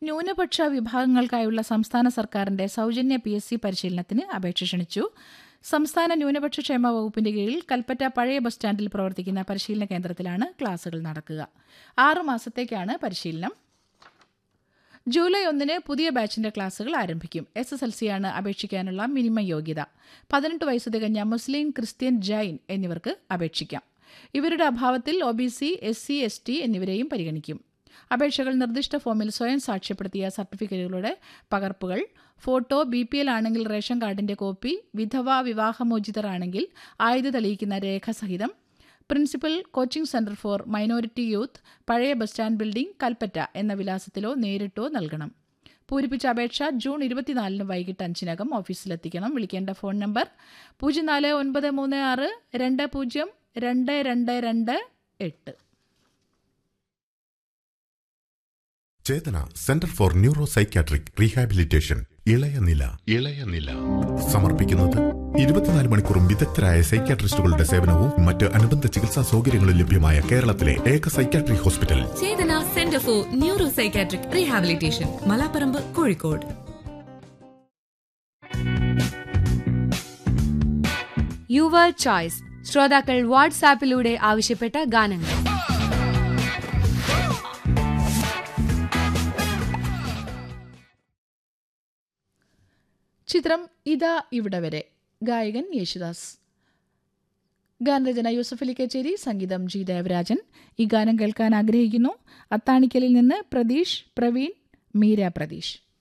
ന്യൂനപക്ഷ വിഭാഗങ്ങൾക്കായുള്ള സംസ്ഥാന സർക്കാരിന്റെ സൗജന്യ പി എസ് സി പരിശീലനത്തിന് അപേക്ഷ ക്ഷണിച്ചു സംസ്ഥാന ന്യൂനപക്ഷ ക്ഷേമ വകുപ്പിന്റെ കീഴിൽ കൽപ്പറ്റ പഴയ ബസ് സ്റ്റാൻഡിൽ പ്രവർത്തിക്കുന്ന പരിശീലന കേന്ദ്രത്തിലാണ് ക്ലാസുകൾ നടക്കുക ആറു മാസത്തേക്കാണ് പരിശീലനം ജൂലൈ ഒന്നിന് പുതിയ ബാച്ചിന്റെ ക്ലാസുകൾ ആരംഭിക്കും എസ് എസ് എൽ സിയാണ് അപേക്ഷിക്കാനുള്ള മിനിമം യോഗ്യത പതിനെട്ട് വയസ്സ് തികഞ്ഞ മുസ്ലിം ക്രിസ്ത്യൻ ജൈൻ എന്നിവർക്ക് അപേക്ഷിക്കാം ഇവരുടെ അഭാവത്തിൽ O B C S C S T എന്നിവരെയും പരിഗണിക്കും അപേക്ഷകൾ നിർദ്ദിഷ്ട ഫോമിൽ സ്വയം സാക്ഷ്യപ്പെടുത്തിയ സർട്ടിഫിക്കറ്റുകളുടെ പകർപ്പുകൾ ഫോട്ടോ ബി പി എൽ ആണെങ്കിൽ റേഷൻ കാർഡിന്റെ കോപ്പി വിധവ വിവാഹമോചിതർ ആണെങ്കിൽ ആയുധ തെളിയിക്കുന്ന രേഖ സഹിതം principal coaching centre for minority youth പഴയ ബസ് സ്റ്റാൻഡ് ബിൽഡിംഗ് കൽപ്പറ്റ എന്ന വിലാസത്തിലോ നേരിട്ടോ നൽകണം പൂരിപ്പിച്ച അപേക്ഷ ജൂൺ ഇരുപത്തിനാലിന് വൈകിട്ട് അഞ്ചിനകം ഓഫീസിലെത്തിക്കണം വിളിക്കേണ്ട ഫോൺ നമ്പർ പൂജ്യം നാല് ഒൻപത് മൂന്ന് ആറ് രണ്ട് പൂജ്യം രണ്ട് രണ്ട് രണ്ട് എട്ട് Chetana centre for neuro psychiatric rehabilitation ഇളയ നില ഇളയ നില സമർപ്പിക്കുന്നത് ഇരുപത്തിനാല് മണിക്കൂറും വിദഗ്ധരായ സൈക്യാട്രിസ്റ്റുകളുടെ സേവനവും മറ്റ് അനുബന്ധ ചികിത്സാ സൗകര്യങ്ങളും ലഭ്യമായ കേരളത്തിലെ ഏക psychiatric hospital Chetana centre for neuro psychiatric rehabilitation Malaparamba Kozhikode your choice ശ്രോതാക്കൾ വാട്സാപ്പിലൂടെ ആവശ്യപ്പെട്ട ഗാനങ്ങൾ ചിത്രം ഇതാ ഇവിടെ വരെ ഗായകൻ യേശുദാസ് ഗാനരചന യൂസഫ് അലി കച്ചേരി സംഗീതം ജി ദേവരാജൻ ഈ ഗാനം കേൾക്കാൻ ആഗ്രഹിക്കുന്നു അത്താണിക്കലിൽ നിന്ന് പ്രതീഷ് പ്രവീൺ മീര പ്രതീഷ്